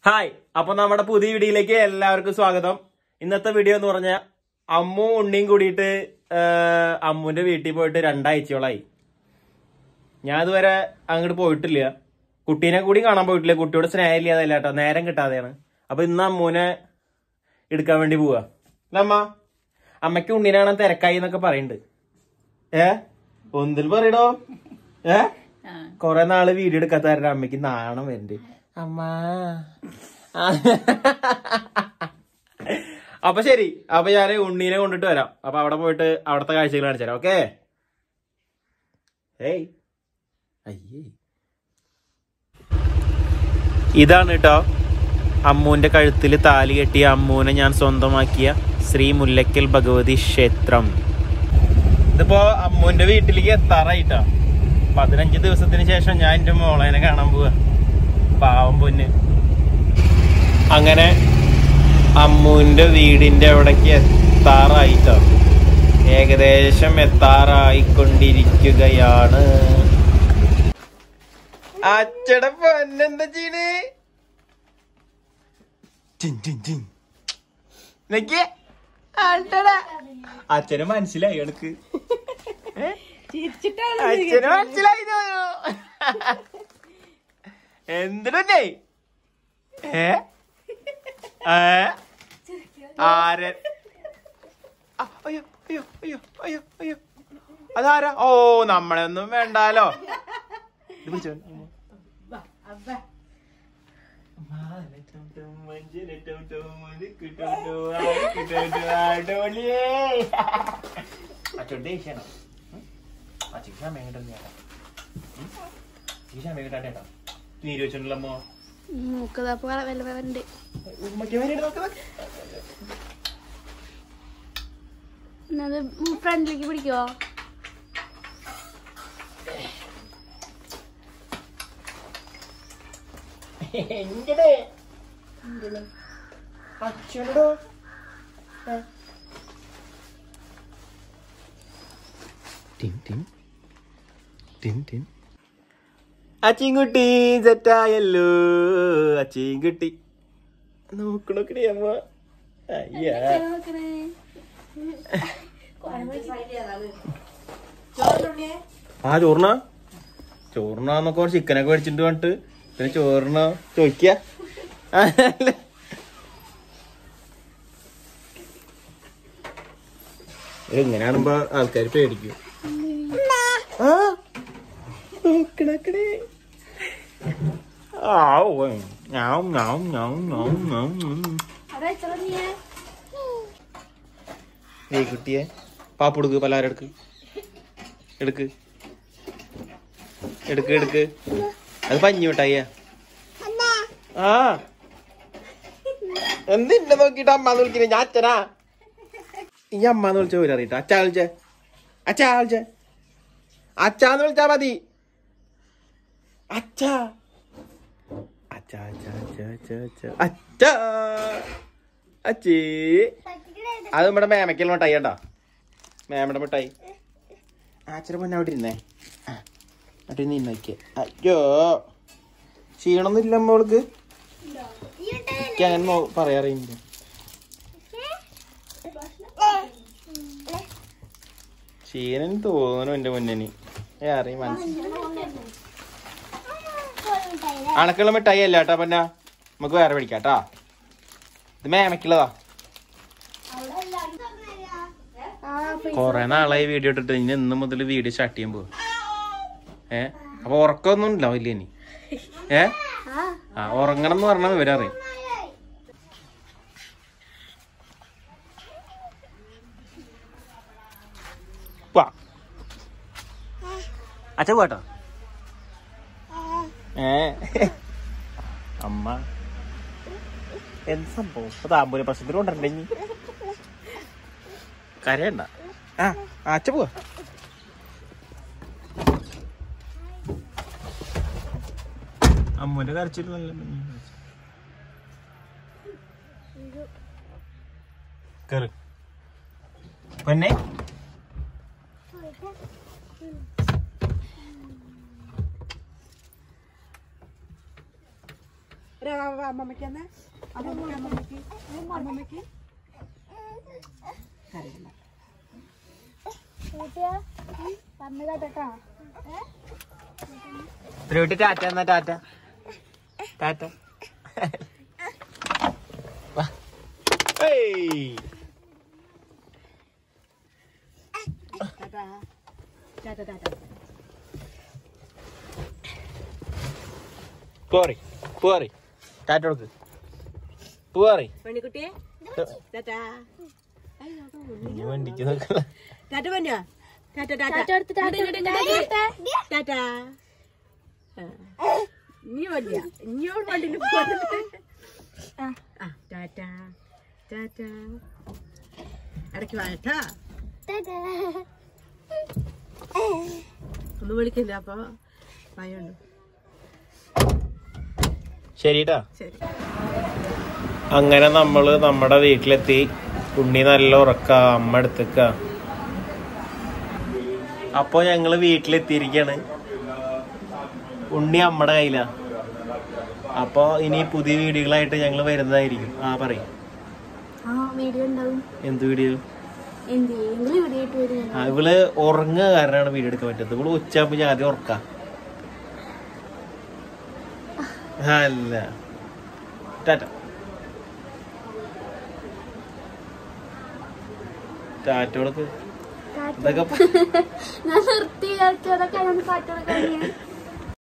Hi അപ്പൊ നമ്മുടെ പുതിയ വീഡിയോയിലേക്ക് എല്ലാവർക്കും സ്വാഗതം ഇന്നത്തെ വീഡിയോ എന്ന് പറഞ്ഞാൽ അമ്മു ഉണ്ണിയും കൂടിയിട്ട് ആ, അമ്മുന്റെ വീട്ടിൽ പോയിട്ട് രണ്ടാഴ്ചയോളായി ഞാൻ ഇതുവരെ അങ്ങോട്ട് പോയിട്ടില്ല കുട്ടീനെ കൂടി കാണാൻ പോയിട്ടില്ല കുട്ടിയോട് സ്നേഹമില്ലാതല്ല കേട്ടോ നേരം കിട്ടാതെയാണ് അപ്പൊ ഇന്ന് അമ്മൂനെ എടുക്കാൻ വേണ്ടി പോവാ അല്ല അമ്മ അമ്മയ്ക്ക് ഉണ്ണിനെ കാണാൻ തിരക്കായി എന്നൊക്കെ പറയുന്നുണ്ട് ഏ ഒന്നിൽ പറയടോ ഏ കൊറേ നാള് വീഡിയോ എടുക്കാത്ത കാരണം അമ്മയ്ക്ക് നാണം വരുന്നുണ്ട് അമ്മ അപ്പൊ ശരി അപ്പൊ ഞാൻ ഉണ്ണീനെ കൊണ്ടിട്ട് വരാം അപ്പൊ അവിടെ പോയിട്ട് അവിടത്തെ കാഴ്ചകൾ കാണിച്ചു തരാം ഓക്കേ ഏയ് അയ്യേ ഇതാണ് കേട്ടോ അമ്മൂന്റെ കഴുത്തിൽ താലി കെട്ടിയ അമ്മൂനെ ഞാൻ സ്വന്തമാക്കിയ ശ്രീ മുല്ലക്കൽ ഭഗവതി ക്ഷേത്രം ഇതിപ്പോ അമ്മൂന്റെ വീട്ടിലേക്ക് എത്താറായിട്ടാ പതിനഞ്ച് ദിവസത്തിന് ശേഷം ഞാൻ എന്റെ മോളേനെ കാണാൻ പോവാ പാവം പൊന്ന് അങ്ങനെ അമ്മൂന്റെ വീടിന്റെ അവിടേക്ക് എത്താറായിട്ടോ ഏകദേശം എത്താറായിക്കൊണ്ടിരിക്കുകയാണ് അച്ചടെ പൊന്നെന്താ ചെയ്യണേ നിക്ക്. ആൾട്ടടാ. അച്ഛന് മനസ്സിലായി എനക്ക് അച്ഛന് മനസ്സിലായി തോന്നുന്നു. എന്തിനെ ഏ ഏ ആര് ആ, അയ്യോ അയ്യോ അയ്യോ അയ്യോ അയ്യോ അതാരാ ഓ നമ്മളെ ഒന്നും വേണ്ടാലോ ഇത് പിടിച്ചോ. അച്ഛൻ ദേഷ്യാണ് അച്ഛൻ ക്ഷമ കിട്ടുന്ന ഈ ക്ഷമ കിട്ടാട്ടോ നീര് വെച്ചിട്ടുണ്ടല്ലോ മൂക്കതപ്പോ വല്ല വരണ്ട് മറ്റേ വരെ നോക്കുന്നത് അത് ഫ്രണ്ടിലേക്ക് പിടിക്കോ എങ്ങനെ അച്ഛനോ അച്ചിൻകുട്ടി സെറ്റായല്ലോ അച്ചിൻകുട്ടി നോക്കണോക്കടി അമ്മ അയ്യാ ആ ചോറിന ചോറിനാന്നൊക്കെ കുറച്ച് ചിക്കനൊക്കെ മേടിച്ചിട്ട് പറഞ്ഞിട്ട് പിന്നെ ചോറിന ചോദിക്ക എങ്ങനെയാണുമ്പോ ആൾക്കാർ പേടിക്കും ആ, നോക്കണക്കടെ. ആവൂ, ഞാവും, ഞാവും, ഞാവും, ഞാവും, ഞാവും, ഞാവും. ഏയ് കുട്ടിയെ പാപ്പെടുക്ക് പലഹാരം എടുക്ക് എടുക്ക് എടുക്ക് എടുക്ക് അത് പഞ്ഞി വിട്ടായ ആ എന്തിന്റെ നോക്കിട്ട് അമ്മ വിളിക്കുന്നത് ഞാൻ അച്ഛനാ ഈ അമ്മന്ന് വിളിച്ച പോലെ അറിയട്ടോ അച്ഛാ വിളിച്ചേ അച്ഛാ വിളിച്ചേ അച്ഛാന്ന് വിളിച്ചാ മതി അച്ഛാ അച്ഛാ അച്ഛാ അച്ഛാ അച്ഛാ അച്ഛാ അച്ഛാ അച്ഛേ അത് നമ്മുടെ മേമയ്ക്കൽ മിഠായി കേട്ടോ മേമയുടെ മിഠായി ആച്ചര പൊന്നെ അവിടെ ഇരുന്നേ ആ, അവിടെ നിന്ന് ഇന്നോക്കെ അയ്യോ ക്ഷീണമൊന്നും ഇല്ല മോൾക്ക് എനിക്ക് അങ്ങനെ നോ- പറയാറിയില്ല ക്ഷീണം തോന്നുന്നു എന്റെ മുന്നിന് ഏ അറിയും മനസ്സിൽ അണക്കുള്ള മിഠായി അല്ല കേട്ടാ പിന്നെ നമുക്ക് വേറെ പിടിക്കാം കേട്ടാ ഇത് മേമയ്ക്കുള്ളതാ കൊറേ നാളായി വീഡിയോ ഇട്ടിട്ട് ഇനി ഇന്ന് മുതൽ വീഡിയോ സ്റ്റാർട്ട് ചെയ്യാൻ പോകും ഏ അപ്പൊ ഉറക്കമൊന്നും ഉണ്ടാവില്ല ഇനി ഏ ആ ഉറങ്ങണം എന്ന് പറഞ്ഞാൽ വിവരം അറിയും വാ അച്ഛ പോട്ടോ ഏ അമ്മ എന്ത് സംഭവം ഇപ്പൊ താമ്പൂല പ്രശ്നത്തിൽ കൊണ്ടുവരണ്ടേ ഇനി കരയണ്ട ആ ആ, അച്ഛ പോവാ അമ്മൂന്റെ കരച്ചിൽ നല്ല കേറ് പൊന്നെ അമ്മമ്മയ്ക്ക് എന്നാ അമ്മമ്മയ്ക്ക് അമ്മമ്മയ്ക്ക് അമ്മമ്മയ്ക്ക് കരയില്ല പറഞ്ഞതാ ത്രൂട്ടി ടാറ്റ എന്നാ ടാറ്റ ടാറ്റ വാ. ഏയ്. ടാറ്റാ ടാറ്റ ടാറ്റ പോറി പോറി ടാറ്റ കൊടുക്ക് പോറി പെണ്ണിക്കുട്ടിയെ ടാറ്റാ ഇനി വണ്ടിക്ക് നോക്കല ടാറ്റ പഞ്ഞോ ടാറ്റ ടാറ്റ ടാറ്റ കൊടുത്ത് ടാറ്റ കൊടുത്ത് ടാറ്റ കൊടുത്ത്. ടാറ്റാ ആ. ഇനി വണ്ടിയാ ഇനിയോട് വണ്ടിയിൽ പോകുന്നത് ആ. ആ ടാറ്റാ ടാറ്റാ ഇടയ്ക്ക് വാട്ടാ ടാറ്റ. ഒന്ന് വിളിക്കില്ല അപ്പൊ ഭയമുണ്ട് ശരിട്ടാ ശരി അങ്ങനെ നമ്മള് നമ്മുടെ വീട്ടിലെത്തി ഉണ്ണി നല്ല ഉറക്ക അമ്മ എടുത്തേക്ക അപ്പൊ ഞങ്ങള് വീട്ടിലെത്തിയിരിക്കാണ് ഉണ്ണി അമ്മയുടെ കയ്യിലാ അപ്പൊ ഇനി പുതിയ വീഡിയോകളായിട്ട് ഞങ്ങൾ വരുന്നതായിരിക്കും ആ പറയും ആ വീഡിയോ ഉണ്ടാവും എന്ത് വീഡിയോ എന്തെങ്കിലും വീഡിയോ ഇട്ട് വരും ഞാൻ. ആ ഇവള് ഉറങ്ങുക കാരണമാണ് വീഡിയോ എടുക്കാൻ പറ്റുന്നത് ഇവള് ഉച്ചയാകുമ്പോ ഞാൻ ആദ്യം ഉറക്കാം അല്ല ടാറ്റ ടാറ്റോടൊക്കെ ടാറ്റ. ഇതൊക്കെ ഞാൻ നിർത്തി കളിച്ചതൊക്കെ ഞാൻ പാട്ട് കൊടുക്കാൻ